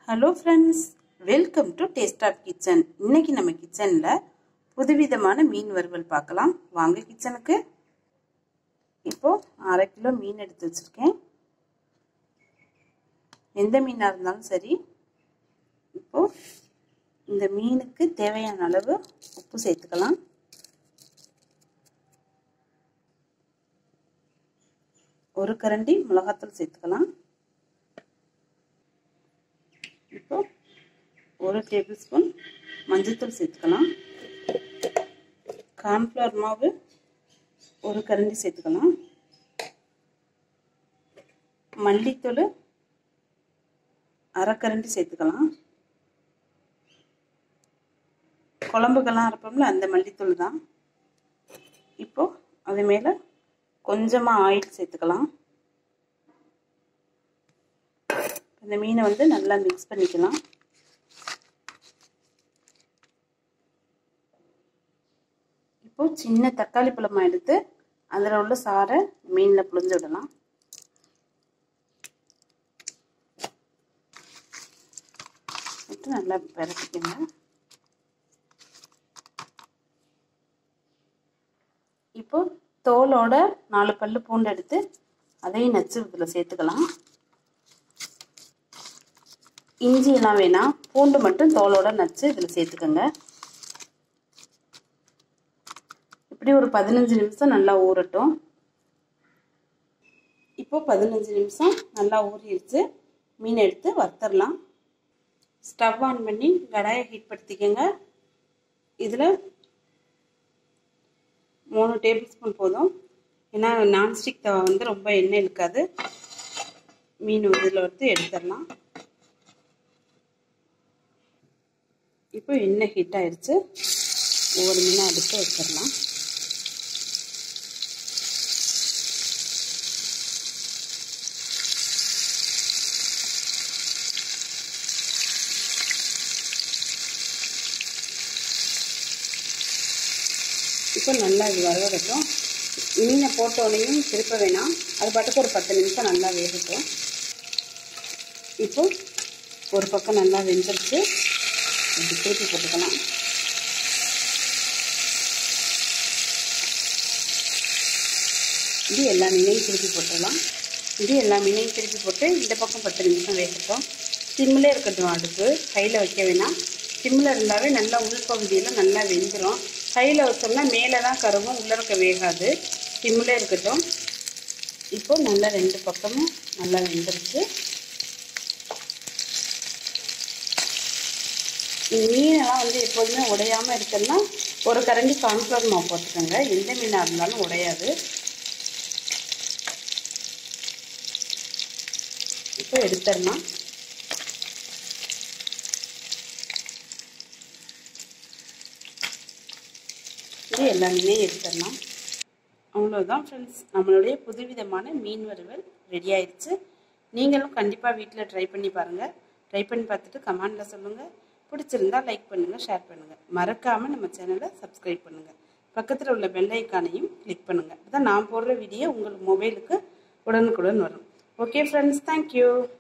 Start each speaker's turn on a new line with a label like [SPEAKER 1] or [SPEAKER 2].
[SPEAKER 1] hello friends welcome to taste of kitchen இன்னைக்கு நம்ம கிச்சனில் புதுவிதமான மீன் வறுவல் பார்க்கலாம் வாங்க கிச்சனுக்கு இப்போது அரை கிலோ மீன் எடுத்து வச்சுருக்கேன் எந்த மீனாக இருந்தாலும் சரி இப்போது இந்த மீனுக்கு தேவையான அளவு உப்பு சேர்த்துக்கலாம் ஒரு கரண்டி மிளகாத்தூள் சேர்த்துக்கலாம் இப்போ ஒரு டேபிள் ஸ்பூன் மஞ்சள்தூள் சேர்த்துக்கலாம் கார்ன்ஃப்ளவர் மாவு ஒரு கரண்டி சேர்த்துக்கலாம் மல்லித்தூள் அரை கரண்டி சேர்த்துக்கலாம் குழம்புக்கெல்லாம் அரைப்போம்ல அந்த மல்லித்தூள் தான் இப்போ அது மேலே கொஞ்சமாக ஆயில் சேர்த்துக்கலாம் இந்த மீனை வந்து நல்லா மிக்ஸ் பண்ணிக்கலாம் இப்போ சின்ன தக்காளி பழமாக எடுத்து அதில் உள்ள சாரை மீனில் புழிஞ்சு விடலாம் விட்டு நல்லா பரட்டிக்கங்க இப்போ தோலோட நாலு பல்லு பூண்டு எடுத்து அதையும் நச்சு இதில் சேர்த்துக்கலாம் இஞ்சி எல்லாம் வேணாம் பூண்டு மட்டும் தோலோட நச்சு இதில் சேர்த்துக்கோங்க இப்படி ஒரு பதினஞ்சு நிமிஷம் நல்லா ஊறட்டும் இப்போ பதினஞ்சு நிமிஷம் நல்லா ஊறிடுச்சு மீன் எடுத்து வறுத்தரலாம் ஸ்டவ் ஆன் பண்ணி கடாயை ஹீட் படுத்திக்கோங்க இதில் மூணு டேபிள் ஸ்பூன் போதும் ஏன்னா நான்ஸ்டிக் தவா வந்து ரொம்ப எண்ணெய் இழுக்காது மீன் இதில் வந்து எடுத்துடலாம் இப்போ எண்ணெய் ஹீட் ஆயிடுச்சு ஒவ்வொரு மீனாக எடுத்து வச்சிடலாம் இப்போ நல்லா இது வரவடட்டும் மீனை போட்டோடனையும் திருப்ப வேணாம் அது பாட்டுக்கு ஒரு பத்து நிமிஷம் நல்லா வேகட்டும் இப்போ ஒரு பக்கம் நல்லா வெந்துருச்சு இப்படி திருப்பி போட்டுக்கலாம் இது எல்லா மீனையும் திருப்பி போட்டுடலாம் இது எல்லா மீனையும் திருப்பி போட்டு இந்த பக்கம் பத்து நிமிஷம் வேகட்டும் சிம்மில் இருக்கட்டும் அடுப்பு கையில் வைக்க வேணாம் சிம்மில் இருந்தாவே நல்லா உள்பகுதியில் நல்லா வெந்துடும் கையில் வச்சோம்னா மேலே தான் கருவும் உள்ளே இருக்க வேகாது சிம்மில் இருக்கட்டும் இப்போ நல்லா ரெண்டு பக்கமும் நல்லா வெந்துருச்சு மீனெல்லாம் வந்து எப்போதுமே உடையாமல் இருக்குன்னா ஒரு கரண்டி கார்ன்ஃப்ளவர் மாவு போட்டுக்கோங்க எந்த மீனாக இருந்தாலும் உடையாது இப்போ எடுத்துடலாம் இது எல்லா மீனையும் எடுத்துடலாம் அவ்வளோதான் ஃப்ரெண்ட்ஸ் நம்மளுடைய புதுவிதமான மீன் வறுவல் ரெடி ஆயிடுச்சு நீங்களும் கண்டிப்பாக வீட்டில் ட்ரை பண்ணி பாருங்கள் ட்ரை பண்ணி பார்த்துட்டு கமெண்டில் சொல்லுங்கள் பிடிச்சிருந்தா லைக் பண்ணுங்கள் ஷேர் பண்ணுங்கள் மறக்காமல் நம்ம சேனலை சப்ஸ்கிரைப் பண்ணுங்கள் பக்கத்தில் உள்ள பெல் ஐக்கானையும் கிளிக் பண்ணுங்கள் அப்போ நான் போடுற வீடியோ உங்கள் மொபைலுக்கு உடனுக்குடன் வரும் ஓகே ஃப்ரெண்ட்ஸ் தேங்க்யூ